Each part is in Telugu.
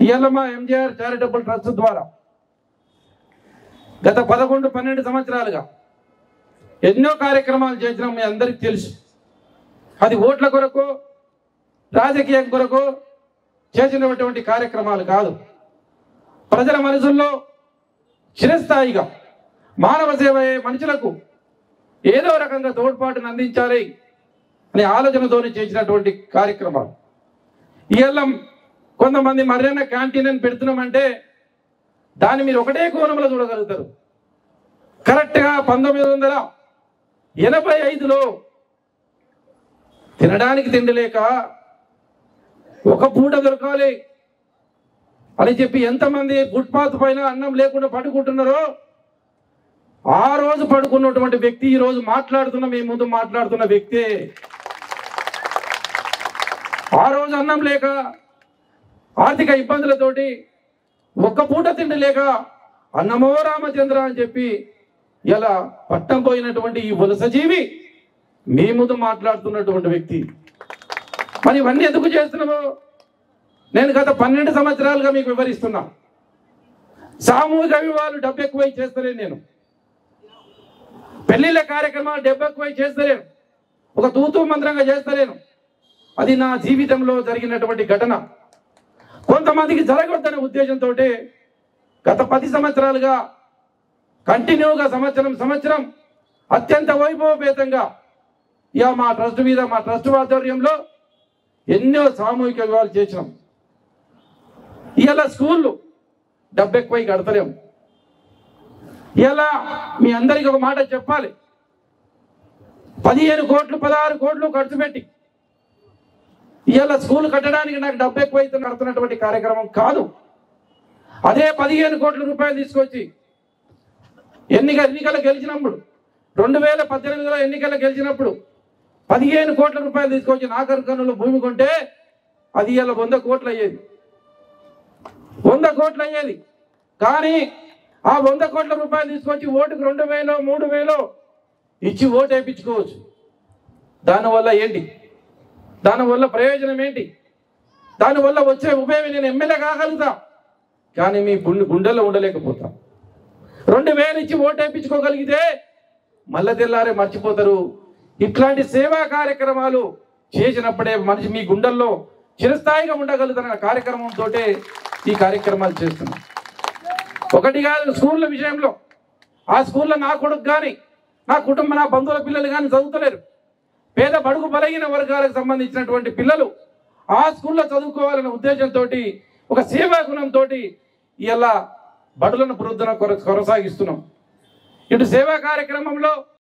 ఇవాళ మా ఎంజిఆర్ చారిటబుల్ ట్రస్ట్ ద్వారా గత పదకొండు పన్నెండు సంవత్సరాలుగా ఎన్నో కార్యక్రమాలు చేసినాం మీ అందరికీ తెలుసు అది ఓట్ల కొరకు రాజకీయం కొరకు చేసినటువంటి కార్యక్రమాలు కాదు ప్రజల మనసుల్లో చిరస్థాయిగా మానవ సేవ అయ్యే మనుషులకు ఏదో రకంగా తోడ్పాటును అందించాలి అనే ఆలోచనతోనే చేసినటువంటి కార్యక్రమాలు ఇవాళ కొంతమంది మర్యాద క్యాంటీన్ అని పెడుతున్నామంటే దాన్ని మీరు ఒకటే కోణంలో చూడగలుగుతారు కరెక్ట్గా పంతొమ్మిది వందల ఎనభై ఐదులో తినడానికి తిండి లేక ఒక పూట దొరకాలి అని చెప్పి ఎంతమంది ఫుట్పాత్ పైన అన్నం లేకుండా పడుకుంటున్నారో ఆ రోజు పడుకున్నటువంటి వ్యక్తి ఈ రోజు మాట్లాడుతున్న మీ ముందు మాట్లాడుతున్న వ్యక్తే ఆ రోజు అన్నం లేక ఆర్థిక ఇబ్బందులతోటి ఒక్క పూట తిండి లేక అన్నమో రామచంద్ర అని చెప్పి ఇలా పట్టం పోయినటువంటి ఈ వలస జీవి మీ ముందు మాట్లాడుతున్నటువంటి వ్యక్తి మరి ఇవన్నీ ఎందుకు చేస్తున్నావు నేను గత పన్నెండు సంవత్సరాలుగా మీకు వివరిస్తున్నా సామూహిక వివాహాలు డబ్బు ఎక్కువై చేస్తలేను నేను పెళ్లిళ్ళ కార్యక్రమాలు డబ్బు ఎక్కువై చేస్తలేను ఒక తూతూ మంత్రంగా చేస్తలేను అది నా జీవితంలో జరిగినటువంటి ఘటన కొంతమందికి జరగొద్దనే ఉద్దేశంతో గత పది సంవత్సరాలుగా కంటిన్యూగా సంవత్సరం సంవత్సరం అత్యంత వైభవపేతంగా ఇక మా ట్రస్ట్ మీద మా ట్రస్ట్ ఆధ్వర్యంలో ఎన్నో సామూహిక వివాహాలు చేసినాం ఇలా స్కూళ్ళు డబ్బు ఎక్కువై కడతలేము ఇలా మీ అందరికి ఒక మాట చెప్పాలి పదిహేను కోట్లు పదహారు కోట్లు ఖర్చు పెట్టి ఇవాళ స్కూల్ కట్టడానికి నాకు డబ్బు ఎక్కువైతే నడుతున్నటువంటి కార్యక్రమం కాదు అదే పదిహేను కోట్ల రూపాయలు తీసుకొచ్చి ఎన్నిక ఎన్నికలు గెలిచినప్పుడు రెండు వేల పద్దెనిమిదిలో ఎన్నికలు గెలిచినప్పుడు పదిహేను కోట్ల రూపాయలు తీసుకొచ్చి నాగర్ కర్నూలు భూమి కొంటే అది ఇలా వంద కోట్లు అయ్యేది వంద కోట్లు అయ్యేది కానీ ఆ వంద కోట్ల రూపాయలు తీసుకొచ్చి ఓటుకు రెండు వేలో మూడు వేలో ఇచ్చి ఓటు వేయించుకోవచ్చు దానివల్ల ఏంటి దానివల్ల ప్రయోజనం ఏంటి దానివల్ల వచ్చే ఉపయోగం నేను ఎమ్మెల్యే కాగలుగుతా కానీ మీ గుండె గుండెల్లో ఉండలేకపోతా రెండు వేలు ఇచ్చి ఓటు వేయించుకోగలిగితే మళ్ళా తెల్లారే మర్చిపోతారు ఇట్లాంటి సేవా కార్యక్రమాలు చేసినప్పుడే మనిషి మీ గుండెల్లో చిరస్థాయిగా ఉండగలుగుతారన్న కార్యక్రమంతో ఈ కార్యక్రమాలు చేస్తున్నాం ఒకటి కాదు స్కూళ్ళ విషయంలో ఆ స్కూల్లో నా కొడుకు కానీ నా కుటుంబ నా బంధువుల పిల్లలు కానీ చదువుతలేరు పేద బడుగు బలహీన వర్గాలకు సంబంధించినటువంటి పిల్లలు ఆ స్కూల్లో చదువుకోవాలనే ఉద్దేశంతో ఒక సేవా గుణంతో ఇలా బడులను పునరుద్ధరణ కొర- కొనసాగిస్తున్నాం ఇటు సేవా కార్యక్రమంలో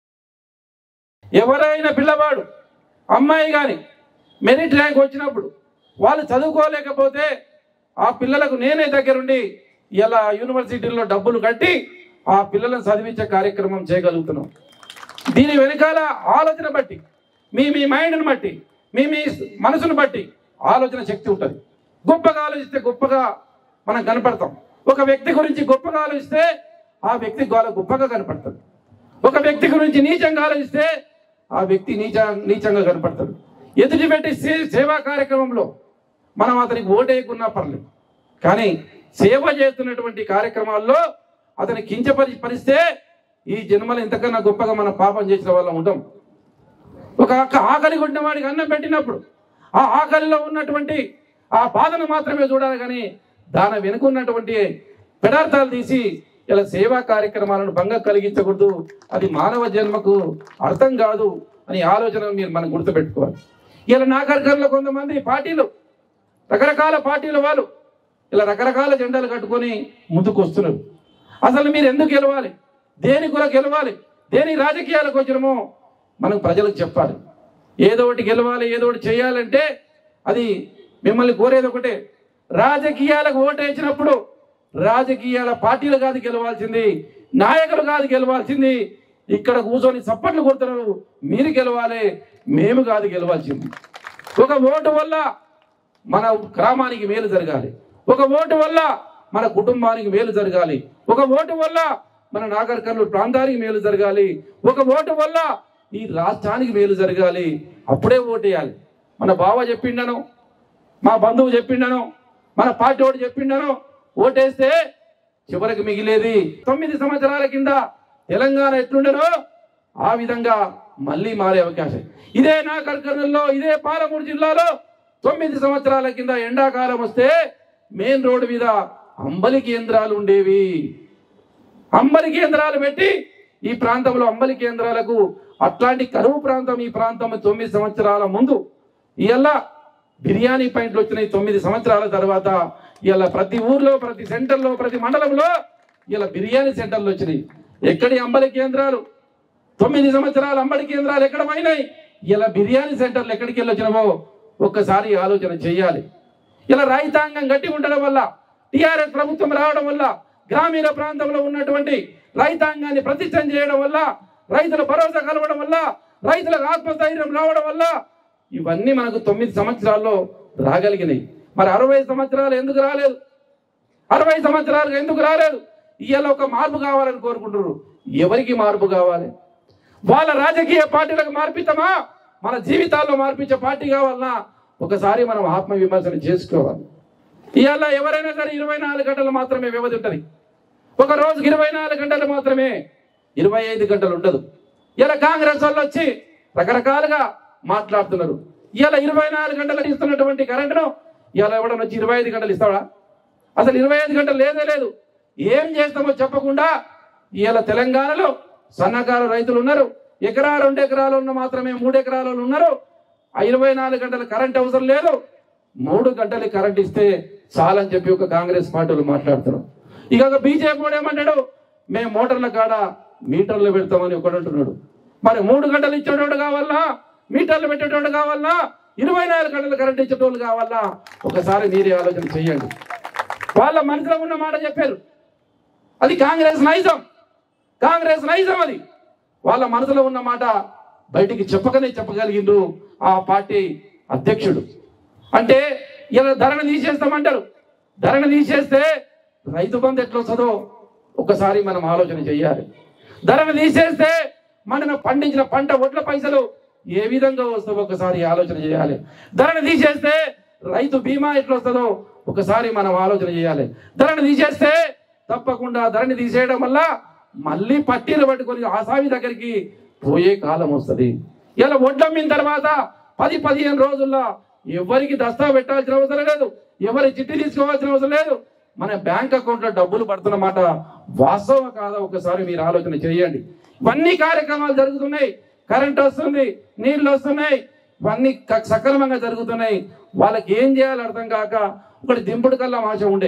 ఎవరైనా పిల్లవాడు అమ్మాయి కానీ మెరిట్ ర్యాంక్ వచ్చినప్పుడు వాళ్ళు చదువుకోలేకపోతే ఆ పిల్లలకు నేనే దగ్గరుండి ఇలా యూనివర్సిటీల్లో డబ్బులు కట్టి ఆ పిల్లలను చదివించే కార్యక్రమం చేయగలుగుతున్నాం దీని వెనకాల ఆలోచన బట్టి మీ మీ మైండ్ని బట్టి మీ మీ మనసును బట్టి ఆలోచన శక్తి ఉంటుంది గొప్పగా ఆలోచిస్తే గొప్పగా మనం కనపడతాం ఒక వ్యక్తి గురించి గొప్పగా ఆలోచిస్తే ఆ వ్యక్తి గొప్ప- గొప్పగా కనపడతాడు ఒక వ్యక్తి గురించి నీచంగా ఆలోచిస్తే ఆ వ్యక్తి నీచ నీచంగా కనపడతాడు ఎదుటి పెట్టి సే- సేవా కార్యక్రమంలో మనం అతనికి ఓటేయకున్నా పర్లేదు కానీ సేవ చేస్తున్నటువంటి కార్యక్రమాల్లో అతని కించపరి పరిస్తే ఈ జన్మలో ఇంతకన్నా గొప్పగా మనం పాపం చేసిన వాళ్ళం ఉంటాం ఒక అక్క ఆకలి కొట్టిన వాడికి అన్నం పెట్టినప్పుడు ఆ ఆకలిలో ఉన్నటువంటి ఆ బాధను మాత్రమే చూడాలి కానీ దాని వెనుకున్నటువంటి పదార్థాలు తీసి ఇలా సేవా కార్యక్రమాలను భంగం కలిగించకూడదు అది మానవ జన్మకు అర్థం కాదు అని ఆలోచన మీరు మనం గుర్తుపెట్టుకోవాలి ఇలా నాగరికంలో కొంతమంది పార్టీలు రకరకాల పార్టీల వాళ్ళు ఇలా రకరకాల జెండాలు కట్టుకొని ముందుకు వస్తున్నారు అసలు మీరు ఎందుకు గెలవాలి దేని కొరకు గెలవాలి దేని రాజకీయాలకు వచ్చినమో మనం ప్రజలకు చెప్పాలి ఏదో ఒకటి గెలవాలి ఏదో ఒకటి చేయాలంటే అది మిమ్మల్ని కోరేది ఒకటే రాజకీయాలకు ఓటేసినప్పుడు రాజకీయాల పార్టీలు కాదు గెలవాల్సింది నాయకులు కాదు గెలవాల్సింది ఇక్కడ కూర్చొని చప్పట్లు కొడుతున్నారు మీరు గెలవాలి మేము కాదు గెలవాల్సింది ఒక ఓటు వల్ల మన గ్రామానికి మేలు జరగాలి ఒక ఓటు వల్ల మన కుటుంబానికి మేలు జరగాలి ఒక ఓటు వల్ల మన నాగర్ కర్నూలు ప్రాంతానికి మేలు జరగాలి ఒక ఓటు వల్ల ఈ రాష్ట్రానికి మేలు జరగాలి అప్పుడే ఓటేయాలి మన బావ చెప్పిండను మా బంధువు చెప్పిండను మన పార్టీ వాడు చెప్పిండను ఓటేస్తే చివరికి మిగిలేది తొమ్మిది సంవత్సరాల కింద తెలంగాణ ఎట్లుండెనో ఆ విధంగా మళ్ళీ మారే అవకాశం ఇదే నా కర్కర్నూలులో ఇదే పాలమూరు జిల్లాలో తొమ్మిది సంవత్సరాల కింద ఎండాకాలం వస్తే మెయిన్ రోడ్డు మీద అంబలి కేంద్రాలు ఉండేవి అంబలి కేంద్రాలు పెట్టి ఈ ప్రాంతంలో అంబలి కేంద్రాలకు అట్లాంటి కరువు ప్రాంతం ఈ ప్రాంతం తొమ్మిది సంవత్సరాల ముందు ఇలా బిర్యానీ పాయింట్లు వచ్చినాయి తొమ్మిది సంవత్సరాల తర్వాత ఇలా ప్రతి ఊర్లో ప్రతి సెంటర్లో ప్రతి మండలంలో ఇలా బిర్యానీ సెంటర్లు వచ్చినాయి ఎక్కడి అంబలి కేంద్రాలు తొమ్మిది సంవత్సరాల అంబడి కేంద్రాలు ఎక్కడ పోయినాయి ఇలా బిర్యానీ సెంటర్లు ఎక్కడికి వెళ్ళి వచ్చినామో ఒక్కసారి ఆలోచన చేయాలి ఇలా రైతాంగం గట్టి ఉండడం వల్ల టిఆర్ఎస్ ప్రభుత్వం రావడం వల్ల గ్రామీణ ప్రాంతంలో ఉన్నటువంటి రైతాంగాన్ని ప్రతిష్టం చేయడం వల్ల రైతుల భరోసా కలవడం వల్ల రైతులకు ఆత్మస్థైర్యం రావడం వల్ల ఇవన్నీ మనకు తొమ్మిది సంవత్సరాల్లో రాగలిగినాయి మరి అరవై సంవత్సరాలు ఎందుకు రాలేదు అరవై సంవత్సరాలు ఎందుకు రాలేదు ఇవాళ ఒక మార్పు కావాలని కోరుకుంటున్నారు ఎవరికి మార్పు కావాలి వాళ్ళ రాజకీయ పార్టీలకు మార్పిస్తామా మన జీవితాల్లో మార్పించే పార్టీ కావాలన్నా ఒకసారి మనం ఆత్మ విమర్శన చేసుకోవాలి ఇవాళ ఎవరైనా సరే ఇరవై నాలుగు గంటలు మాత్రమే వ్యవధి ఉంటుంది ఒక రోజుకి ఇరవై నాలుగు గంటలు మాత్రమే ఇరవై ఐదు గంటలు ఉండదు ఇలా కాంగ్రెస్ వాళ్ళు వచ్చి రకరకాలుగా మాట్లాడుతున్నారు ఇలా ఇరవై నాలుగు గంటలు ఇస్తున్నటువంటి కరెంటును ఇలా ఎవడన్నా వచ్చి ఇరవై ఐదు గంటలు ఇస్తాడా అసలు ఇరవై ఐదు గంటలు లేదే లేదు ఏం చేస్తామో చెప్పకుండా ఇవాళ తెలంగాణలో సన్నకారు రైతులు ఉన్నారు ఎకరా రెండు ఎకరాలు ఉన్న మాత్రమే మూడు ఎకరాలు ఉన్నారు ఆ ఇరవై నాలుగు గంటల కరెంట్ అవసరం లేదు మూడు గంటలు కరెంట్ ఇస్తే చాలని చెప్పి ఒక కాంగ్రెస్ పార్టీలు మాట్లాడుతున్నారు ఇక ఒక బీజేపీ కూడా ఏమంటాడు మేము మోటార్ల కాడ మీటర్లు పెడతామని ఒకడు అంటున్నాడు మరి మూడు గంటలు ఇచ్చేటోడు కావాలన్నా మీటర్లు పెట్టేటోడు కావాలన్నా ఇరవై నాలుగు గంటలు కరెంట్ ఇచ్చేటోళ్ళు కావాలన్నా ఒకసారి మీరే ఆలోచన చేయండి వాళ్ళ మనసులో ఉన్న మాట చెప్పారు అది కాంగ్రెస్ నైజం కాంగ్రెస్ నైజం అది వాళ్ళ మనసులో ఉన్న మాట బయటికి చెప్పకనే చెప్పగలిగిండు ఆ పార్టీ అధ్యక్షుడు అంటే ఇలా ధరను తీసేస్తామంటారు ధరను తీసేస్తే రైతు బంధు ఎట్లా వస్తుందో ఒకసారి మనం ఆలోచన చేయాలి ధరను తీసేస్తే మనం పండించిన పంట ఒట్ల పైసలు ఏ విధంగా వస్తుందో ఒకసారి ఆలోచన చేయాలి ధరను తీసేస్తే రైతు బీమా ఎట్లా వస్తుందో ఒకసారి మనం ఆలోచన చేయాలి ధరను తీసేస్తే తప్పకుండా ధరని తీసేయడం వల్ల మళ్ళీ పట్టీలు పట్టుకొని ఆసామి దగ్గరికి పోయే కాలం వస్తుంది ఇలా ఒడ్లమ్మిన తర్వాత పది పదిహేను రోజుల్లో ఎవరికి దస్తా పెట్టాల్సిన అవసరం లేదు ఎవరి చిట్టి తీసుకోవాల్సిన అవసరం లేదు మన బ్యాంక్ అకౌంట్ లో డబ్బులు పడుతున్నమాట వాస్తవం కాదా ఒకసారి మీరు ఆలోచన చేయండి ఇవన్నీ కార్యక్రమాలు జరుగుతున్నాయి కరెంట్ వస్తుంది నీళ్లు వస్తున్నాయి ఇవన్నీ క- సక్రమంగా జరుగుతున్నాయి వాళ్ళకి ఏం చేయాలో అర్థం కాక ఒకటి దింపుడు కల్లా ఆశ ఉండే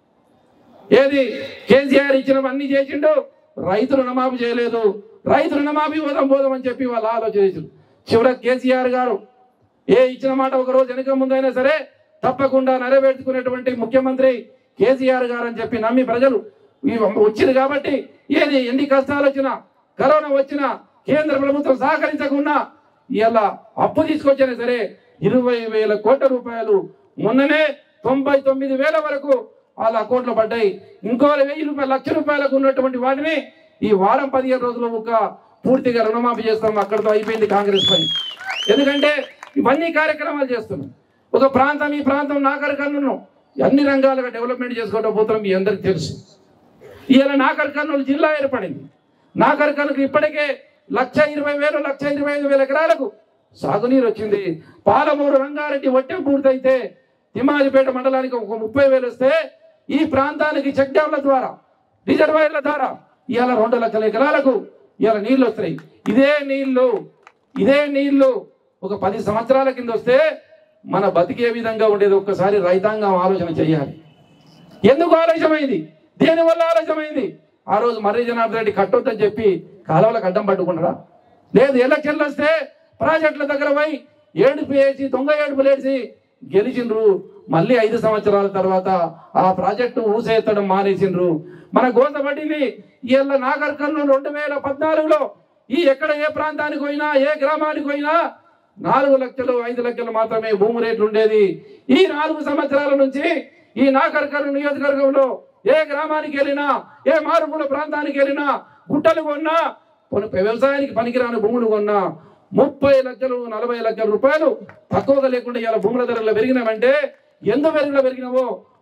ఏది కేసీఆర్ ఇచ్చినవన్నీ చేసిండు రైతు రుణమాఫీ చేయలేదు రైతు రుణమాఫీ పోదాం పోదాం అని చెప్పి వాళ్ళు ఆలోచన చేసిండు చివరికి కేసీఆర్ గారు ఏ ఇచ్చిన మాట ఒక రోజు వెనుక ముందైనా సరే తప్పకుండా నెరవేర్చుకునేటువంటి ముఖ్యమంత్రి కేసీఆర్ గారు అని చెప్పి నమ్మి ప్రజలు ఈ వచ్చింది కాబట్టి ఏది ఎన్ని కష్టాలు వచ్చినా కరోనా వచ్చినా కేంద్ర ప్రభుత్వం సహకరించకుండా ఇలా అప్పు తీసుకొచ్చినా సరే ఇరవై వేల కోట్ల రూపాయలు మొన్ననే తొంభై తొమ్మిది వేల వరకు వాళ్ళ అకౌంట్లో పడ్డాయి ఇంకో వెయ్యి రూపాయలు లక్ష రూపాయలకు ఉన్నటువంటి వాటిని ఈ వారం పదిహేను రోజుల ఒక పూర్తిగా రుణమాఫీ చేస్తాం అక్కడితో అయిపోయింది కాంగ్రెస్ పని ఎందుకంటే ఇవన్నీ కార్యక్రమాలు చేస్తున్నాం ఒక ప్రాంతం ఈ ప్రాంతం నాగర్ కర్నూలు అన్ని రంగాలుగా డెవలప్మెంట్ చేసుకోవడం పోతున్నాం మీ అందరికి తెలుసు ఇవాళ నాగర్ కర్నూలు జిల్లా ఏర్పడింది నాగర్ కర్నూలు ఇప్పటికే లక్ష ఇరవై వేలు లక్ష ఇరవై ఐదు వేల ఎకరాలకు సాగునీరు వచ్చింది పాలమూరు రంగారెడ్డి వట్టెం పూర్తయితే తిమ్మాజిపేట మండలానికి ఒక ముప్పై వేలు వస్తే ఈ ప్రాంతానికి చెక్ డ్యాంల ద్వారా రిజర్వాయర్ల ద్వారా ఇవాళ రెండు లక్షల ఎకరాలకు ఇవాళ నీళ్లు వస్తున్నాయి ఇదే నీళ్లు ఇదే నీళ్లు ఒక పది సంవత్సరాల కింద వస్తే మన బతికే విధంగా ఉండేది ఒక్కసారి రైతాంగం ఆలోచన చేయాలి ఎందుకు ఆలస్యమైంది దేని వల్ల ఆలస్యమైంది ఆ రోజు మర్రి జనార్దన్ రెడ్డి కట్టొద్దని చెప్పి కాలువలకు అడ్డం పట్టుకుంటారా లేదు ఎలక్షన్లు వస్తే ప్రాజెక్టుల దగ్గర పోయి ఏడుపు వేసి దొంగ ఏడుపులు వేసి గెలిచిండ్రు మళ్ళీ ఐదు సంవత్సరాల తర్వాత ఆ ప్రాజెక్టు ఊసేత్తడం మానేసిండ్రు మన గోసపడింది ఇవాళ నాగర్ కర్నూలు రెండు వేల పద్నాలుగులో ఈ ఎక్కడ ఏ ప్రాంతానికి పోయినా ఏ గ్రామానికి పోయినా నాలుగు లక్షలు ఐదు లక్షలు మాత్రమే భూమి రేట్లు ఉండేది ఈ నాలుగు సంవత్సరాల నుంచి ఈ నాగర్ కర్నూలు నియోజకవర్గంలో ఏ గ్రామానికి వెళ్ళినా ఏ మారుమూల ప్రాంతానికి వెళ్ళినా గుట్టలు కొన్నా కొన్ని వ్యవసాయానికి పనికిరాని భూములు కొన్నా ముప్పై లక్షలు నలభై లక్షల రూపాయలు తక్కువగా లేకుండా ఇలా భూముల ధరలు పెరిగినామంటే ఎందుకు పెరిగిన పెరిగినావో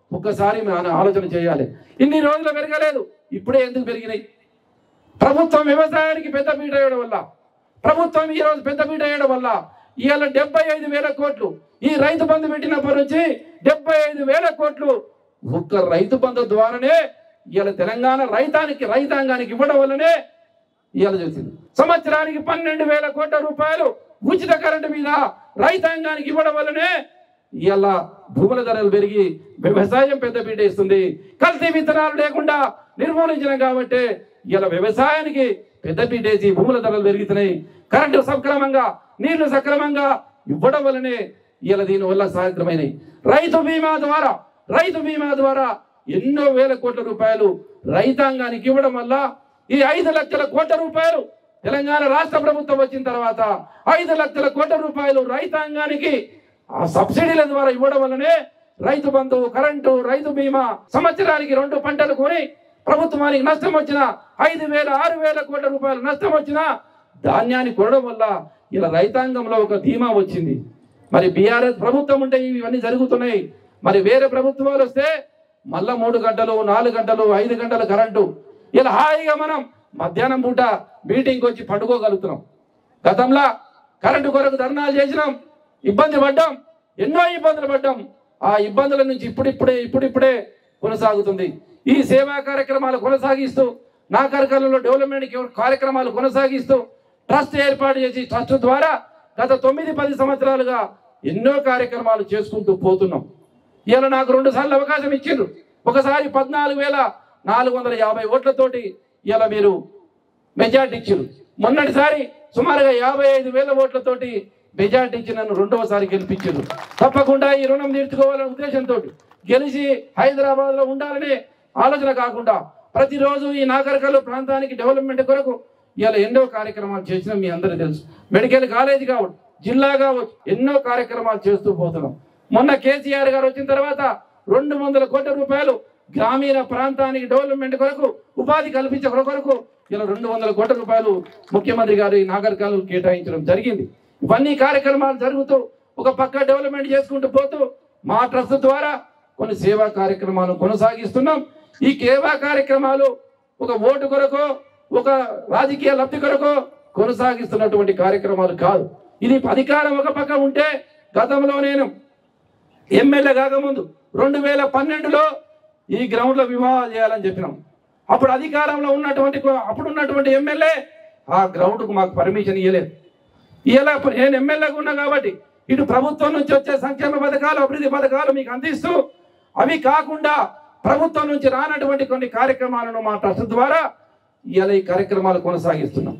ఒక్కసారి మనం ఆలోచన చేయాలి ఇన్ని రోజులు పెరగలేదు ఇప్పుడే ఎందుకు పెరిగినాయి ప్రభుత్వం వ్యవసాయానికి పెద్దపీట వేయడం వల్ల ప్రభుత్వం ఈ రోజు పెద్దపీట వేయడం వల్ల ఇవాళ డెబ్బై ఐదు వేల కోట్లు ఈ రైతు బంధు పెట్టినప్పటి నుంచి డెబ్బై ఐదు వేల కోట్లు ఒక్క రైతు బంధు ద్వారానే ఇవాళ తెలంగాణ రైతానికి రైతాంగానికి ఇవ్వడం వల్లనే ఇవాళ చూసింది సంవత్సరానికి పన్నెండు వేల కోట్ల రూపాయలు ఉచిత కరెంటు మీద రైతాంగానికి ఇవ్వడం వల్లనే ఇవాళ భూముల ధరలు పెరిగి వ్యవసాయం పెద్దపీట ఇస్తుంది కల్తీ విత్తనాలు లేకుండా నిర్మూలించిన కాబట్టి ఇవాళ వ్యవసాయానికి పెద్దపీట వేసి భూముల ధరలు పెరుగుతున్నాయి కరెంటు సక్రమంగా నీళ్లు సక్రమంగా ఇవ్వడం వల్లనే ఇవాళ దీని వల్ల సాధ్యమైనవి రైతు బీమా ద్వారా రైతు బీమా ద్వారా ఎన్నో వేల కోట్ల రూపాయలు రైతాంగానికి ఇవ్వడం వల్ల ఈ ఐదు లక్షల కోట్ల రూపాయలు తెలంగాణ రాష్ట్ర ప్రభుత్వం వచ్చిన తర్వాత ఐదు లక్షల కోట్ల రూపాయలు రైతాంగానికి ఆ సబ్సిడీల ద్వారా ఇవ్వడం వల్లనే రైతు బంధు కరెంటు రైతు బీమా సంవత్సరానికి రెండు పంటలు కొని ప్రభుత్వానికి నష్టం వచ్చిన ఐదు వేల ఆరు వేల కోట్ల రూపాయలు నష్టం వచ్చిన ధాన్యాన్ని కొనడం వల్ల ఇలా రైతాంగంలో ఒక ధీమా వచ్చింది మరి బీఆర్ఎస్ ప్రభుత్వం ఉంటే ఇవన్నీ జరుగుతున్నాయి మరి వేరే ప్రభుత్వాలు వస్తే మళ్ళా మూడు గంటలు నాలుగు గంటలు ఐదు గంటల కరెంటు ఇలా హాయిగా మనం మధ్యాహ్నం పూట మీటింగ్కి వచ్చి పండుకోగలుగుతున్నాం గతంలో కరెంటు కొరకు ధర్నాలు చేసినాం ఇబ్బంది పడ్డాం ఎన్నో ఇబ్బందులు పడ్డాం ఆ ఇబ్బందుల నుంచి ఇప్పుడిప్పుడే ఇప్పుడిప్పుడే కొనసాగుతుంది ఈ సేవా కార్యక్రమాలు కొనసాగిస్తూ నా కార్యక్రమంలో డెవలప్మెంట్ కార్యక్రమాలు కొనసాగిస్తూ ట్రస్ట్ ఏర్పాటు చేసి ట్రస్ట్ ద్వారా గత తొమ్మిది పది సంవత్సరాలుగా ఎన్నో కార్యక్రమాలు చేసుకుంటూ పోతున్నాం ఇలా నాకు రెండు సార్లు అవకాశం ఇచ్చిండ్రు ఒకసారి పద్నాలుగు వేల నాలుగు వందల యాభై ఓట్లతోటి ఇలా మీరు మెజార్టీ ఇచ్చారు మొన్నటిసారి సుమారుగా యాభై ఐదు వేల ఓట్లతోటి మెజార్టీ ఇచ్చి నన్ను రెండవసారి గెలిపించారు తప్పకుండా ఈ రుణం తీర్చుకోవాలనే ఉద్దేశంతో గెలిచి హైదరాబాద్ లో ఉండాలనే ఆలోచన కాకుండా ప్రతిరోజు ఈ నాగరికలు ప్రాంతానికి డెవలప్మెంట్ కొరకు ఇలా ఎన్నో కార్యక్రమాలు చేసినా మీ అందరికీ తెలుసు మెడికల్ కాలేజ్ కావచ్చు జిల్లా కావచ్చు ఎన్నో కార్యక్రమాలు చేస్తూ పోతున్నాం మొన్న కేసీఆర్ గారు వచ్చిన తర్వాత రెండు వందల కోట్ల రూపాయలు గ్రామీణ ప్రాంతానికి డెవలప్మెంట్ కొరకు ఉపాధి కల్పించే కొరకు ఇలా రెండు వందల కోట్ల రూపాయలు ముఖ్యమంత్రి గారు ఈ నాగరికాలు కేటాయించడం జరిగింది ఇవన్నీ కార్యక్రమాలు జరుగుతూ ఒక పక్క డెవలప్మెంట్ చేసుకుంటూ పోతూ మా ట్రస్ట్ ద్వారా కొన్ని సేవా కార్యక్రమాలు కొనసాగిస్తున్నాం ఈ సేవా కార్యక్రమాలు ఒక ఓటు కొరకు ఒక రాజకీయ లబ్ధి కొరకు కొనసాగిస్తున్నటువంటి కార్యక్రమాలు కాదు ఇది అధికారం ఒక పక్క ఉంటే గతంలో నేను ఎమ్మెల్యే కాకముందు రెండు వేల పన్నెండులో ఈ గ్రౌండ్ లో వివాహాలు చేయాలని చెప్పినాం అప్పుడు అధికారంలో ఉన్నటువంటి అప్పుడు ఉన్నటువంటి ఎమ్మెల్యే ఆ గ్రౌండ్ కు మాకు పర్మిషన్ ఇవ్వలేదు ఇలా నేను ఎమ్మెల్యేగా ఉన్నా కాబట్టి ఇటు ప్రభుత్వం నుంచి వచ్చే సంక్షేమ పథకాలు అభివృద్ధి పథకాలు మీకు అందిస్తూ అవి కాకుండా ప్రభుత్వం నుంచి రానటువంటి కొన్ని కార్యక్రమాలను మా ట్రస్ట్ ద్వారా ఇలా ఈ కార్యక్రమాలు కొనసాగిస్తున్నాం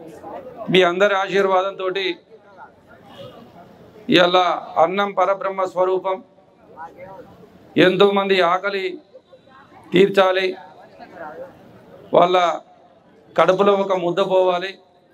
మీ అందరి ఆశీర్వాదంతో ఇలా అన్నం పరబ్రహ్మ స్వరూపం ఎంతో మంది ఆకలి తీర్చాలి వాళ్ళ కడుపులో ఒక ముద్ద పోవాలి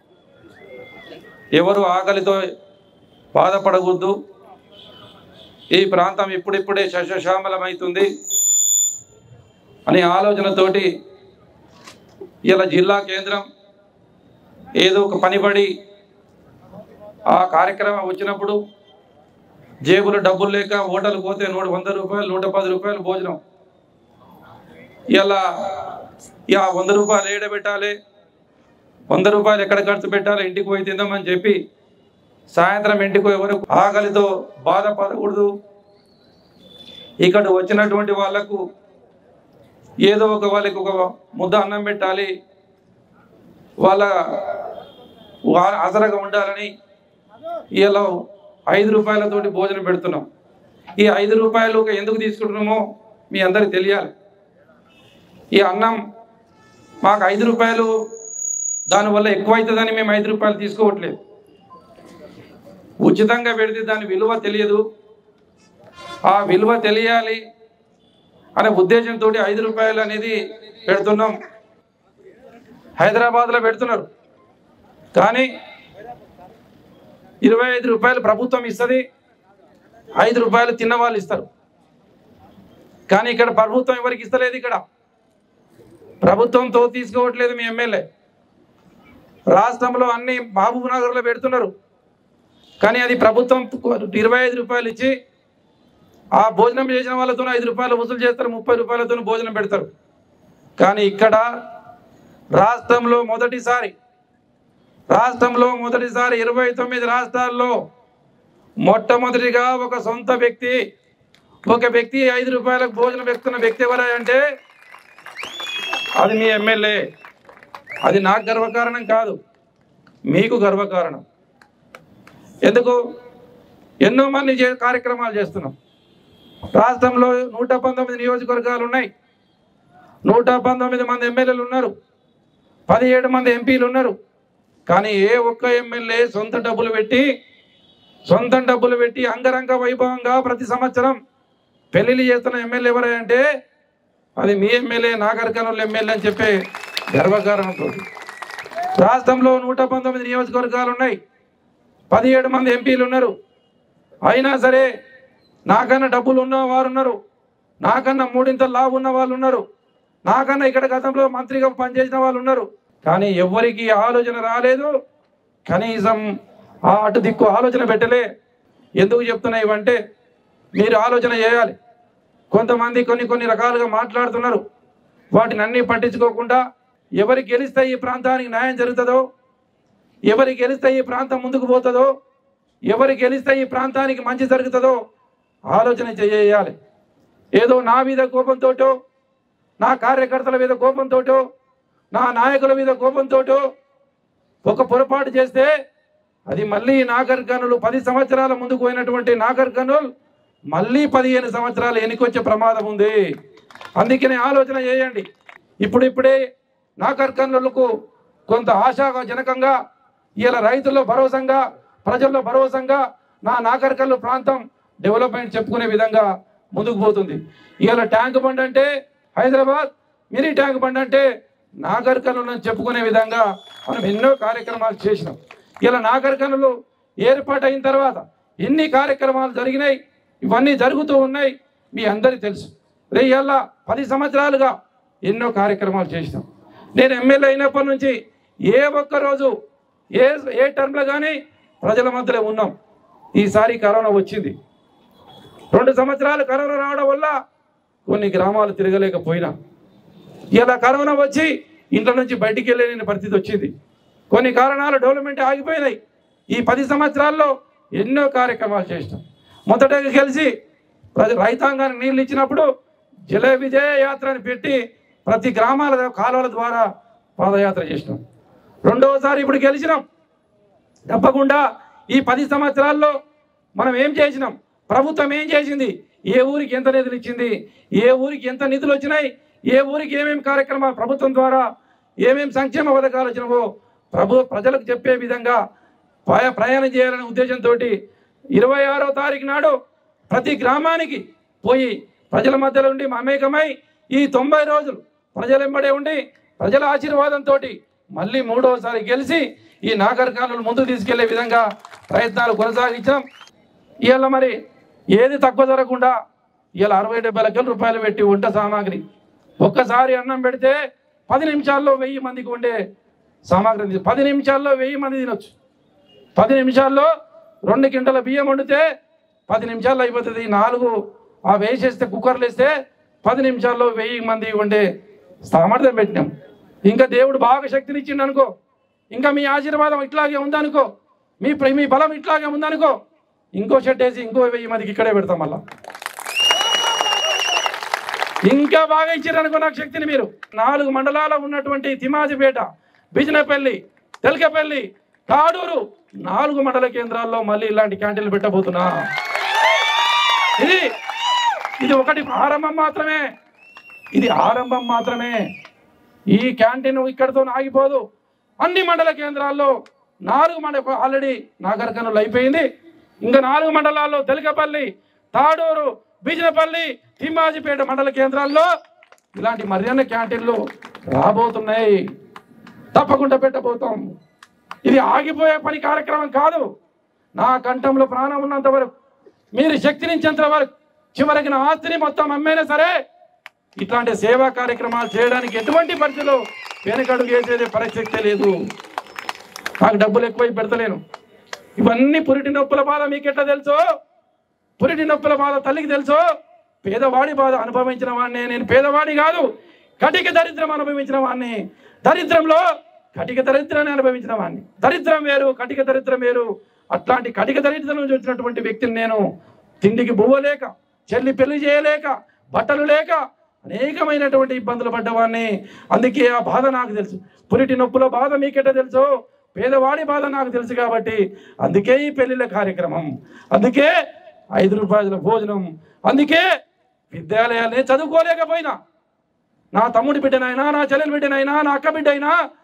ఎవరు ఆకలితో బాధపడకూడదు ఈ ప్రాంతం ఇప్పుడిప్పుడే శశశ్యామలమవుతుంది అనే ఆలోచనతోటి ఇలా జిల్లా కేంద్రం ఏదో ఒక పనిపడి ఆ కార్యక్రమం వచ్చినప్పుడు జేబులో డబ్బులు లేక హోటల్ పోతే నూట వంద రూపాయలు నూట పది రూపాయలు భోజనం ఇలా ఇక వంద రూపాయలు ఏడ పెట్టాలి వంద రూపాయలు ఎక్కడ ఖర్చు పెట్టాలి ఇంటికి పోయి తిందామని చెప్పి సాయంత్రం ఇంటికి ఎవరు ఆకలితో బాధపడకూడదు ఇక్కడ వచ్చినటువంటి వాళ్ళకు ఏదో ఒక వాళ్ళకి ఒక ముద్ద అన్నం పెట్టాలి వాళ్ళ వా- ఆసరగా ఉండాలని ఇలా ఐదు రూపాయలతోటి భోజనం పెడుతున్నాం ఈ ఐదు రూపాయలు ఎందుకు తీసుకుంటున్నామో మీ అందరికి తెలియాలి ఈ అన్నం మాకు ఐదు రూపాయలు దానివల్ల ఎక్కువ అవుతుందని మేము ఐదు రూపాయలు తీసుకోవట్లేదు ఉచితంగా పెడితే దాని విలువ తెలియదు ఆ విలువ తెలియాలి అనే ఉద్దేశంతో ఐదు రూపాయలు అనేది పెడుతున్నాం హైదరాబాద్లో పెడుతున్నారు కానీ ఇరవై ఐదు రూపాయలు ప్రభుత్వం ఇస్తుంది ఐదు రూపాయలు తిన్న వాళ్ళు ఇస్తారు కానీ ఇక్కడ ప్రభుత్వం ఎవరికి ఇస్తలేదు ఇక్కడ ప్రభుత్వంతో తీసుకోవట్లేదు మీ ఎమ్మెల్యే రాష్ట్రంలో అన్ని మహబూబ్ నగర్లో పెడుతున్నారు కానీ అది ప్రభుత్వం ఇరవై ఐదు రూపాయలు ఇచ్చి ఆ భోజనం చేసిన వాళ్ళతో ఐదు రూపాయలు వసూలు చేస్తారు ముప్పై రూపాయలతో భోజనం పెడతారు కానీ ఇక్కడ రాష్ట్రంలో మొదటిసారి రాష్ట్రంలో మొదటిసారి ఇరవై తొమ్మిది రాష్ట్రాల్లో మొట్టమొదటిగా ఒక సొంత వ్యక్తి ఒక వ్యక్తి ఐదు రూపాయలకు భోజనం పెడుతున్న వ్యక్తి ఎవరా అంటే అది మీ ఎమ్మెల్యే అది నాకు గర్వకారణం కాదు మీకు గర్వకారణం ఎందుకు ఎన్నో మంది చే- కార్యక్రమాలు చేస్తున్నాం రాష్ట్రంలో నూట పంతొమ్మిది నియోజకవర్గాలు ఉన్నాయి నూట పంతొమ్మిది మంది ఎమ్మెల్యేలు ఉన్నారు పదిహేడు మంది ఎంపీలు ఉన్నారు కానీ ఏ ఒక్క ఎమ్మెల్యే సొంత డబ్బులు పెట్టి సొంత డబ్బులు పెట్టి అంగరంగ వైభవంగా ప్రతి సంవత్సరం పెళ్లిళ్ళు చేస్తున్న ఎమ్మెల్యే ఎవరే అంటే అది మీ ఎమ్మెల్యే నాగరికర్నూలు ఎమ్మెల్యే అని చెప్పే గర్వకారణంతో రాష్ట్రంలో నూట పంతొమ్మిది నియోజకవర్గాలు ఉన్నాయి పదిహేడు మంది ఎంపీలు ఉన్నారు అయినా సరే నాకన్నా డబ్బులు ఉన్న వారు ఉన్నారు నాకన్నా మూడింత లాభ ఉన్న వాళ్ళు ఉన్నారు నాకన్నా ఇక్కడ గతంలో మంత్రిగా పనిచేసిన వాళ్ళు ఉన్నారు కానీ ఎవరికి ఆలోచన రాలేదు కనీసం ఆ అటు దిక్కు ఆలోచన పెట్టలే ఎందుకు చెప్తున్నా ఇవంటే మీరు ఆలోచన చేయాలి కొంతమంది కొన్ని కొన్ని రకాలుగా మాట్లాడుతున్నారు వాటిని అన్ని పట్టించుకోకుండా ఎవరు గెలిస్తే ఈ ప్రాంతానికి న్యాయం జరుగుతుందో ఎవరు గెలిస్తే ఈ ప్రాంతం ముందుకు పోతుందో ఎవరు గెలిస్తే ఈ ప్రాంతానికి మంచి జరుగుతుందో ఆలోచన చేయాలి ఏదో నా మీద కోపంతోటో నా కార్యకర్తల మీద కోపంతోటో నా నాయకుల మీద కోపంతోటో ఒక పొరపాటు చేస్తే అది మళ్ళీ నాగర్ కర్నూలు పది సంవత్సరాల ముందుకు పోయినటువంటి నాగర్ కర్నూలు మళ్ళీ పదిహేను సంవత్సరాలు ఎన్నికొచ్చే ప్రమాదం ఉంది అందుకనే ఆలోచన చేయండి ఇప్పుడిప్పుడే నాగర్ కర్నూలుకు కొంత ఆశాజనకంగా ఇలా రైతుల్లో భరోసంగా ప్రజల్లో భరోసంగా నా నాగర్ కర్నూలు ప్రాంతం డెవలప్మెంట్ చెప్పుకునే విధంగా ముందుకు పోతుంది ఇవాళ ట్యాంక్ బండ్ అంటే హైదరాబాద్ మినీ ట్యాంక్ బండ్ అంటే నాగర్ కర్నూలు అని చెప్పుకునే విధంగా మనం ఎన్నో కార్యక్రమాలు చేసినాం ఇలా నాగర్ కర్నూలు ఏర్పాటైన తర్వాత ఎన్ని కార్యక్రమాలు జరిగినాయి ఇవన్నీ జరుగుతూ ఉన్నాయి మీ అందరికీ తెలుసు రే ఇవాళ పది సంవత్సరాలుగా ఎన్నో కార్యక్రమాలు చేసినాం నేను ఎమ్మెల్యే అయినప్పటి నుంచి ఏ ఒక్క రోజు ఏ ఏ టర్మ్లో కానీ ప్రజల మధ్యలో ఉన్నాం ఈసారి కరోనా వచ్చింది రెండు సంవత్సరాలు కరోనా రావడం వల్ల కొన్ని గ్రామాలు తిరగలేకపోయినా ఇలా కరోనా వచ్చి ఇంట్లో నుంచి బయటికి వెళ్ళలేని పరిస్థితి వచ్చింది కొన్ని కారణాలు డెవలప్మెంట్ ఆగిపోయినాయి ఈ పది సంవత్సరాల్లో ఎన్నో కార్యక్రమాలు చేసినాం మొదటగా కలిసి ప్రతి రైతాంగానికి నీళ్ళు ఇచ్చినప్పుడు జల విజయ యాత్ర అని పెట్టి ప్రతి గ్రామాల కాలువల ద్వారా పాదయాత్ర చేసినాం రెండవసారి ఇప్పుడు గెలిచినాం తప్పకుండా ఈ పది సంవత్సరాల్లో మనం ఏం చేసినాం ప్రభుత్వం ఏం చేసింది ఏ ఊరికి ఎంత నిధులు ఇచ్చింది ఏ ఊరికి ఎంత నిధులు వచ్చినాయి ఏ ఊరికి ఏమేమి కార్యక్రమాలు ప్రభుత్వం ద్వారా ఏమేమి సంక్షేమ పథకాలు వచ్చినావో ప్రభు ప్రజలకు చెప్పే విధంగా ప్రయా- ప్రయాణం చేయాలనే ఉద్దేశంతో ఇరవై ఆరో తారీఖు నాడు ప్రతి గ్రామానికి పోయి ప్రజల మధ్యలో ఉండి మమేకమై ఈ తొంభై రోజులు ప్రజల వెంబడే ఉండి ప్రజల ఆశీర్వాదంతో మళ్ళీ మూడవసారి గెలిచి ఈ నాగర్ కాలువలు ముందుకు తీసుకెళ్లే విధంగా ప్రయత్నాలు కొనసాగించాం ఇవాళ మరి ఏది తక్కువ జరగకుండా ఇవాళ అరవై డెబ్బై లక్షల రూపాయలు పెట్టి వంట సామాగ్రి ఒక్కసారి అన్నం పెడితే పది నిమిషాల్లో వెయ్యి మందికి ఉండే సామాగ్రి ఉంది. పది నిమిషాల్లో వెయ్యి మంది తినొచ్చు పది నిమిషాల్లో రెండు కింటల బియ్యం వండితే పది నిమిషాల్లో అయిపోతుంది నాలుగు ఆ వేసేస్తే కుక్కర్లు వేస్తే పది నిమిషాల్లో వెయ్యి మంది వండే సామర్థ్యం పెట్టినాం ఇంకా దేవుడు బాగా శక్తిని ఇచ్చిండు అనుకో ఇంకా మీ ఆశీర్వాదం ఇట్లాగే ఉందనుకో మీ ప్ర- మీ బలం ఇట్లాగే ఉందనుకో ఇంకో షెడ్ వేసి ఇంకో వెయ్యి మందికి ఇక్కడే పెడతాం మళ్ళా ఇంకా బాగా ఇచ్చారు అనుకో నాకు శక్తిని మీరు నాలుగు మండలాల ఉన్నటువంటి తిమాజిపేట బిజినపల్లి తెలకపల్లి తాడూరు నాలుగు మండల కేంద్రాల్లో మళ్ళీ ఇలాంటి క్యాంటీన్లు పెట్టబోతున్నా ఇది ఇది ఒకటి ఆరంభం మాత్రమే ఇది ఆరంభం మాత్రమే ఈ క్యాంటీన్ ఇక్కడితో ఆగిపోదు అన్ని మండల కేంద్రాల్లో నాలుగు మండల ఆల్రెడీ నాగరికనులు అయిపోయింది ఇంకా నాలుగు మండలాల్లో తెలకపల్లి తాడూరు బీజనపల్లి తిమ్మాజిపేట మండల కేంద్రాల్లో ఇలాంటి మర్యాద క్యాంటీన్లు రాబోతున్నాయి తప్పకుండా పెట్టబోతాం ఇది ఆగిపోయే పని కార్యక్రమం కాదు నా కంఠంలో ప్రాణం ఉన్నంత వరకు మీరు శక్తినించేంత వరకు చివరికి నా ఆస్తిని మొత్తం అమ్మేనా సరే ఇట్లాంటి సేవా కార్యక్రమాలు చేయడానికి ఎటువంటి పరిస్థితులు వెనకడుగు వేసేది పరిస్థితి లేదు నాకు డబ్బులు ఎక్కువై పెడతలేను ఇవన్నీ పురిటి నొప్పుల బాధ మీకు ఎట్లా తెలుసు పురిటి నొప్పుల బాధ తల్లికి తెలుసు పేదవాడి బాధ అనుభవించిన వాడిని నేను పేదవాడి కాదు కటిక దరిద్రం అనుభవించిన వాడిని దరిద్రంలో కటిక దరిద్రాన్ని అనుభవించిన వాడిని దరిద్రం వేరు కటిక దరిద్రం వేరు అట్లాంటి కటిక దరిద్రం నుంచి వచ్చినటువంటి వ్యక్తిని నేను తిండికి బువ్వలేక చెల్లి పెళ్లి చేయలేక బట్టలు లేక అనేకమైనటువంటి ఇబ్బందులు పడ్డవాడిని అందుకే ఆ బాధ నాకు తెలుసు పురిటి నొప్పుల బాధ మీకెట తెలుసు పేదవాడి బాధ నాకు తెలుసు కాబట్టి అందుకే ఈ పెళ్లిళ్ళ కార్యక్రమం అందుకే ఐదు రూపాయల భోజనం అందుకే విద్యాలయాన్ని చదువుకోలేకపోయినా నా తమ్ముడి బిడ్డనైనా నా చెల్లెలి బిడ్డనైనా నా అక్క బిడ్డ అయినా